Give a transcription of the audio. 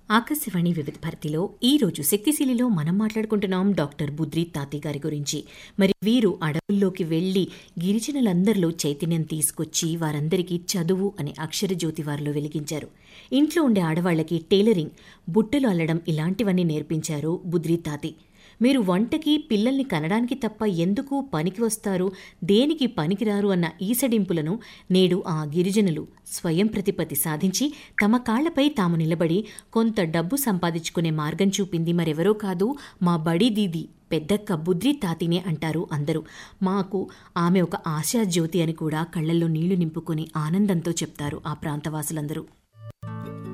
ఆకాశవాణి వివిధ భారతిలో ఈ రోజు శక్తిశీలిలో మనం మాట్లాడుకుంటున్నాం డాక్టర్ బుద్రి తాతి గారి గురించి మరి వీరు అడవుల్లోకి వెళ్లి గిరిజనులందరిలో చైతన్యం తీసుకొచ్చి వారందరికీ చదువు అనే అక్షర జ్యోతి వారిలో వెలిగించారు ఇంట్లో ఉండే ఆడవాళ్లకి టైలరింగ్ బుట్టలు అల్లడం ఇలాంటివన్నీ నేర్పించారు బుద్రి తాతి మీరు వంటకి పిల్లల్ని కనడానికి తప్ప ఎందుకు పనికి వస్తారు దేనికి పనికిరారు అన్న ఈసడింపులను నేడు ఆ గిరిజనులు స్వయం ప్రతిపత్తి సాధించి తమ కాళ్లపై తాము నిలబడి కొంత డబ్బు సంపాదించుకునే మార్గం చూపింది మరెవరో కాదు మా బడి దీది పెద్దక్క బుద్రి తాతినే అంటారు అందరూ మాకు ఆమె ఒక ఆశాజ్యోతి అని కూడా కళ్లల్లో నీళ్లు నింపుకొని ఆనందంతో చెప్తారు ఆ ప్రాంతవాసులందరూ